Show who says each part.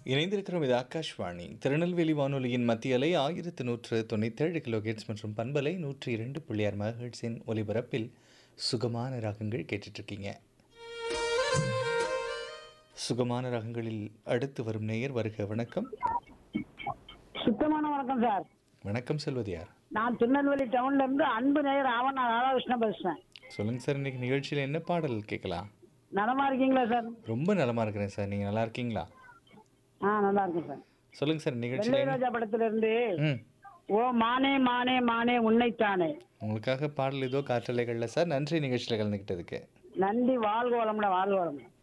Speaker 1: இணைந்திருக்கிறோம் இது ஆகாஷ்வாணி திருநெல்வேலி வானொலியின் மத்திய அலை ஆயிரத்து நூற்று தொண்ணூற்றேழு கிலோஹெட்ஸ் மற்றும் பண்பலை நூற்றி இரண்டு புள்ளியார் மெகாஹெட்ஸின் ஒலிபரப்பில் சுகமான ராகங்கள் கேட்டுட்ருக்கீங்க சுகமான ராகங்களில் அடுத்து வரும் நேயர் வருக வணக்கம்
Speaker 2: சுத்தமான வணக்கம் சார்
Speaker 1: வணக்கம் செல்வது யார்
Speaker 2: நான் திருநெல்வேலி டவுன்ல இருந்து அன்பு நேயர் ஆவணா ராதாகிருஷ்ணன் பேசுறேன்
Speaker 1: சொல்லுங்க சார் இன்னைக்கு நிகழ்ச்சியில் என்ன பாடல் கேட்கலாம்
Speaker 2: நலமா இருக்கீங்களா சார்
Speaker 1: ரொம்ப நலமா இருக்கிறேன் சார் நீங்கள் நல்லா இருக்கீங்களா
Speaker 2: ஆ நல்லா இருக்கேன் சார்
Speaker 1: சொல்லுங்க சார் நிகழ்ச்சியில்
Speaker 2: வெள்ளை
Speaker 1: என்ன
Speaker 2: ராஜா படத்துல இருந்து
Speaker 1: ம்
Speaker 2: ஓ மானே மானே மானே உன்னைத்தானே
Speaker 1: உங்களுக்காக பாடல் ஏதோ காற்றலைகளில் சார் நன்றி நிகழ்ச்சியில் கலந்துக்கிட்டதுக்கு
Speaker 2: நன்றி வாழ்க வளமுட வாழ்க வளமுட